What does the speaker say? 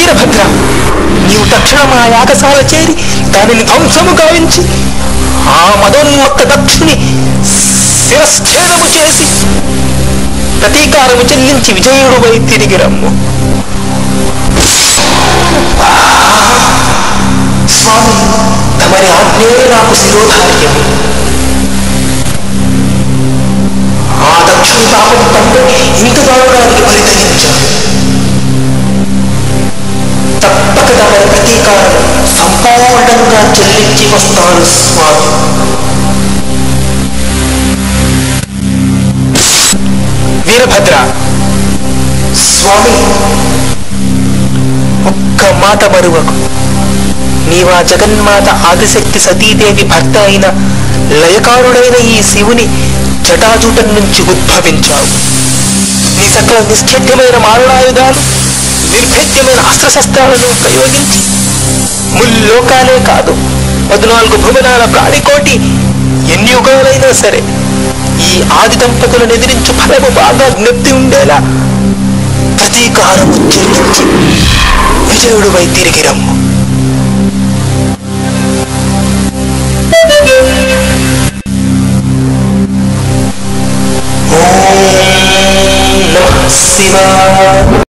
వీరభద్ర నీవు తక్షణం ఆ యాగశాల చేరి దానిని ధ్వంసము గావించి ఆ మదోన్మత్త దక్షుని శిరశ్ఛేదము చేసి ప్రతీకారము చెల్లించి విజయుడువై తిరిగి రమ్ము స్వామి తమరి ఆజ్ఞే నాకు శిరోధార్యము ఆ దక్షుని పాపం కంటే ఇంత దారుణానికి ఫలితగించాను తప్పక తమరి ప్రతీకారం సంపూర్ణంగా చెల్లించి వస్తాను స్వామి వీరభద్ర స్వామి ఒక్క మాట మరువకు నీవా జగన్మాత ఆదిశక్తి సతీదేవి భర్త అయిన లయకారుడైన ఈ శివుని జటాజూటం నుంచి ఉద్భవించావు నీ సకల నిశ్చట్యమైన మారణాయుధాలు నిర్భేద్యమైన అస్త్రశస్త్రాలను ప్రయోగించి ముల్లోకాలే కాదు పద్నాలుగు భువనాల ప్రాణికోటి ఎన్ని యుగాలైనా సరే ఈ ఆది దంపతులను ఎదిరించు ఫలము బాగా జ్ఞప్తి ఉండేలా ప్రతీకారము చెల్లించి విజయుడువై తిరిగి రమ్ము ఓం నమః శివాయ